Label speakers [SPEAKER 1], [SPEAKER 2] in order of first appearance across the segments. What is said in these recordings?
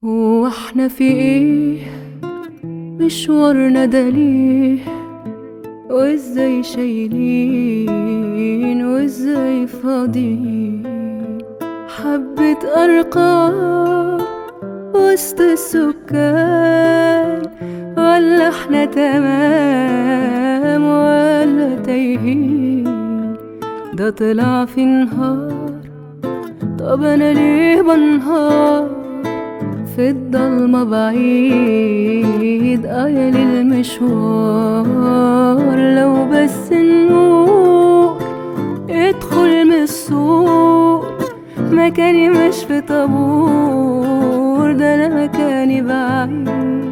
[SPEAKER 1] واحنا في ايه مشوارنا ده ليه وازاي شايلين وازاي فاضيين حبة أرقام وسط السكان ولا احنا تمام ولا تايهين ده طلع في نهار طب انا ليه بنهار في الضلمة بعيد آية المشوار لو بس النور ادخل من السور مكاني مش في طابور ده انا مكاني بعيد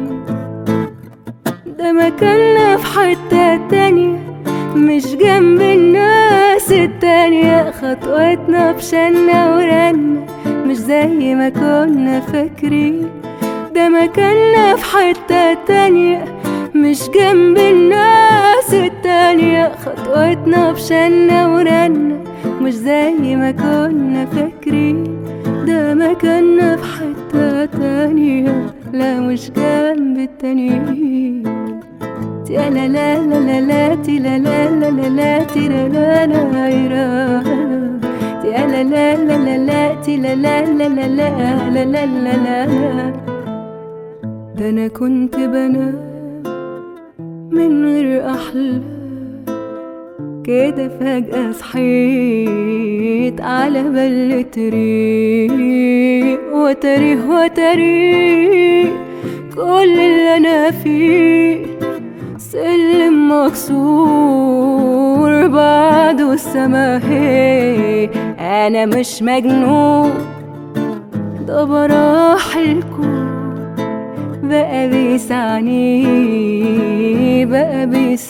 [SPEAKER 1] ده مكاننا في حتة تانية مش جنب الناس التانية خطوتنا بشنا ورنا مش زي ما كنا فاكرين ده مكاننا في حتة تانية مش جنب الناس التانية خطوتنا بشنا ورنا مش زي ما كنا فاكرين ده مكاننا في حتة تانية لا مش جنب التانيين تي لا لا لا لا لا تي لا لا لا لا لا تي لا لا لا لا تي لا لا لا لا لا تي لا لا لا لا لا لا لا لا لا ده انا كنت بنام من غير احلام كده فجأة صحيت على بل طريق وتاريخ وتاريخ كل اللي انا فيه سلم مكسور بعده السما هي انا مش مجنون ده براح الكون بقى بيسعني بقى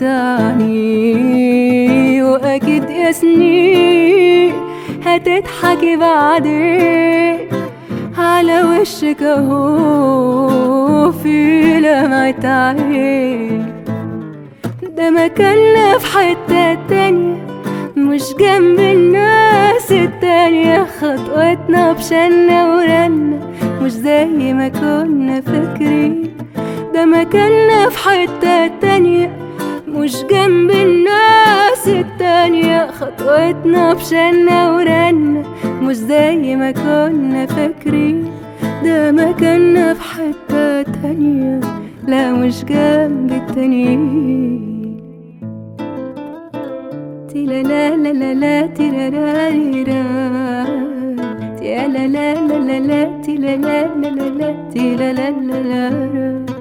[SPEAKER 1] بيسعني واكيد يا سنين هتضحكي بعدين على وشك اهو في لمعة عين ده مكاننا في حتة تانية مش جنب الناس التانية خطوتنا بشنا ورنا مش زي ما كنا فاكرين ده مكاننا في حتة تانية مش جنب الناس التانية خطوتنا بشنا ورنا مش زي ما كنا فاكرين ده مكاننا في حتة تانية لا مش جنب التانيين تي لا لا لا لا لا تي لا لا لي را تي لا لا لا لا لا تي لا لا لا لا لا تي لا لا لا لا را